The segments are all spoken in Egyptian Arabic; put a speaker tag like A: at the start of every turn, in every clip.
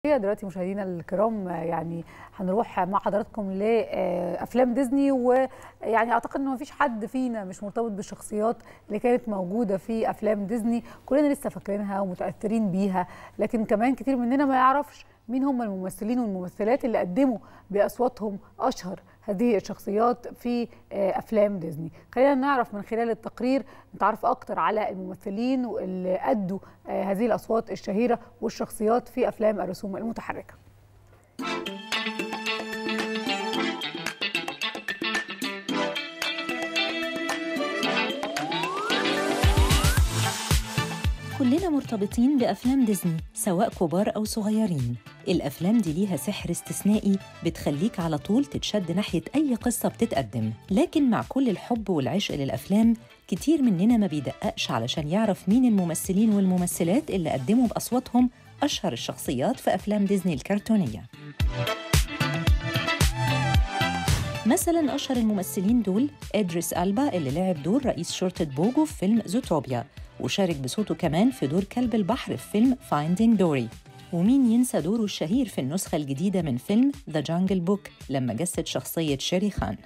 A: دلوقتي مشاهدينا الكرام يعني هنروح مع حضراتكم لافلام ديزني ويعني اعتقد انه مفيش حد فينا مش مرتبط بالشخصيات اللي كانت موجوده في افلام ديزني كلنا لسه فاكرينها ومتاثرين بيها لكن كمان كتير مننا ما يعرفش مين هم الممثلين والممثلات اللي قدموا باصواتهم اشهر هذه الشخصيات في افلام ديزني خلينا نعرف من خلال التقرير نتعرف اكتر على الممثلين واللي ادوا هذه الاصوات الشهيره والشخصيات في افلام الرسوم المتحركه
B: كلنا مرتبطين بأفلام ديزني سواء كبار أو صغيرين الأفلام دي ليها سحر استثنائي بتخليك على طول تتشد ناحية أي قصة بتتقدم لكن مع كل الحب والعشق للأفلام كتير مننا ما بيدققش علشان يعرف مين الممثلين والممثلات اللي قدموا بأصواتهم أشهر الشخصيات في أفلام ديزني الكرتونية مثلا أشهر الممثلين دول إدريس ألبا اللي لعب دور رئيس شرطة بوجو في فيلم زوتوبيا وشارك بصوته كمان في دور كلب البحر في فيلم فايندينج دوري ومين ينسى دوره الشهير في النسخة الجديدة من فيلم ذا جانجل بوك لما جسد شخصية شيري خان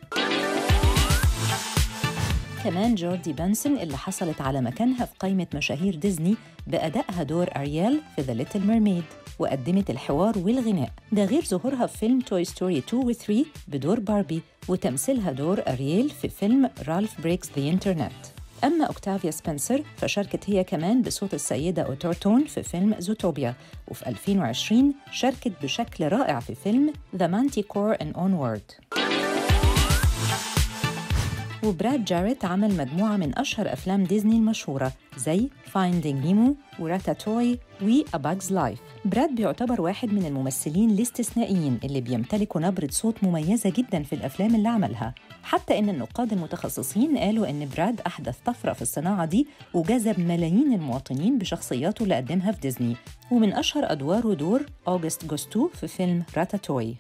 B: كمان جوردي بنسون اللي حصلت على مكانها في قائمة مشاهير ديزني بأدائها دور أريال في ذا ليتل ميرميد وقدمت الحوار والغناء ده غير ظهورها في فيلم توي ستوري 2 و 3 بدور باربي وتمثيلها دور أريال في فيلم رالف بريكس ذا انترنت أما أوكتافيا سبنسر فشاركت هي كمان بصوت السيدة أوتورتون في فيلم زوتوبيا وفي 2020 شاركت بشكل رائع في فيلم The Manticore and Onward وبراد جاريت عمل مجموعة من أشهر أفلام ديزني المشهورة زي Finding Nemo وراتاتوي و A Bug's Life براد بيعتبر واحد من الممثلين الاستثنائيين اللي بيمتلكوا نبرة صوت مميزة جدا في الأفلام اللي عملها حتى إن النقاد المتخصصين قالوا إن براد أحدث طفرة في الصناعة دي وجذب ملايين المواطنين بشخصياته اللي قدمها في ديزني ومن أشهر أدواره دور أوغست جوستو في فيلم راتاتوي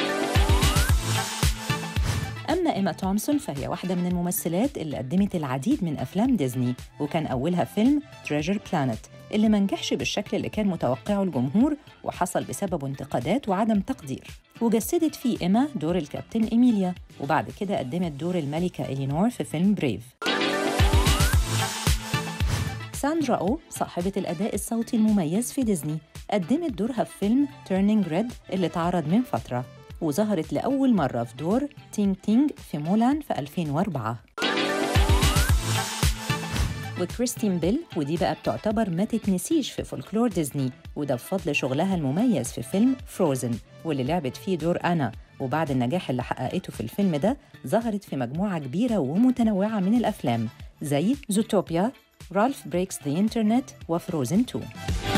B: أما إيما تومسون فهي واحدة من الممثلات اللي قدمت العديد من أفلام ديزني وكان أولها فيلم تريجر بلانت اللي ما نجحش بالشكل اللي كان متوقعه الجمهور وحصل بسببه انتقادات وعدم تقدير وجسدت فيه إيما دور الكابتن إيميليا وبعد كده قدمت دور الملكة إلينور في فيلم بريف ساندرا أو صاحبة الأداء الصوتي المميز في ديزني قدمت دورها في فيلم تيرنينج ريد اللي اتعرض من فترة وظهرت لأول مرة في دور تينج تينج في مولان في 2004 وكريستين بيل ودي بقى بتعتبر ما تتنسيش في فولكلور ديزني وده بفضل شغلها المميز في فيلم فروزن واللي لعبت فيه دور أنا وبعد النجاح اللي حققته في الفيلم ده ظهرت في مجموعة كبيرة ومتنوعة من الأفلام زي زوتوبيا رالف بريكس ذا انترنت وفروزن 2